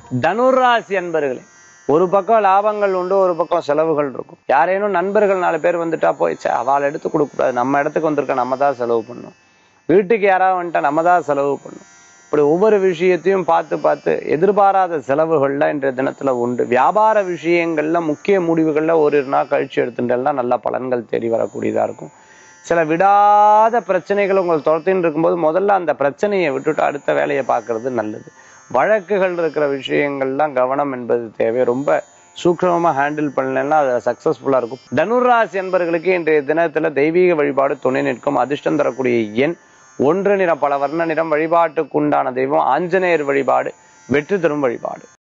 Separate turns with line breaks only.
தனுராசி அன்பர்களே ஒரு பக்கம் லாபங்கள் உண்டு ஒரு பக்கம் செலவுகள் இருக்கும் யாரேனும் நண்பர்கள் நாலு பேர் வந்துட்டா போயிடுச்சு அவள் எடுத்து கொடுக்கக்கூடாது நம்ம இடத்துக்கு வந்திருக்க நம்ம தான் செலவு பண்ணணும் வீட்டுக்கு யாராவது வந்துட்டா நம்ம தான் செலவு பண்ணணும் இப்படி ஒவ்வொரு விஷயத்தையும் பார்த்து பார்த்து எதிர்பாராத செலவுகள்ல இன்றைய தினத்துல உண்டு வியாபார விஷயங்கள்ல முக்கிய முடிவுகள்ல ஒரு நாள் கழிச்சு எடுத்துட்டெல்லாம் நல்ல பலன்கள் தேடி வரக்கூடியதா இருக்கும் சில விடாத பிரச்சனைகள் உங்கள் துரத்தின்னு இருக்கும்போது முதல்ல அந்த பிரச்சனையை விட்டுட்டு அடுத்த வேலையை பார்க்கறது நல்லது வழக்குகள் இருக்கிற விஷயங்கள்லாம் கவனம் என்பது தேவை ரொம்ப சூக்ஷ்மமா ஹேண்டில் பண்ணலன்னா அது சக்சஸ்ஃபுல்லா இருக்கும் தனுராசி என்பவர்களுக்கு இன்றைய தினத்துல தெய்வீக வழிபாடு துணை நிற்கும் அதிர்ஷ்டம் தரக்கூடிய எண் ஒன்று நிறம் பல வர்ண நிறம் வழிபாட்டுக்குண்டான தெய்வம் ஆஞ்சநேயர் வழிபாடு வெற்றி தரும் வழிபாடு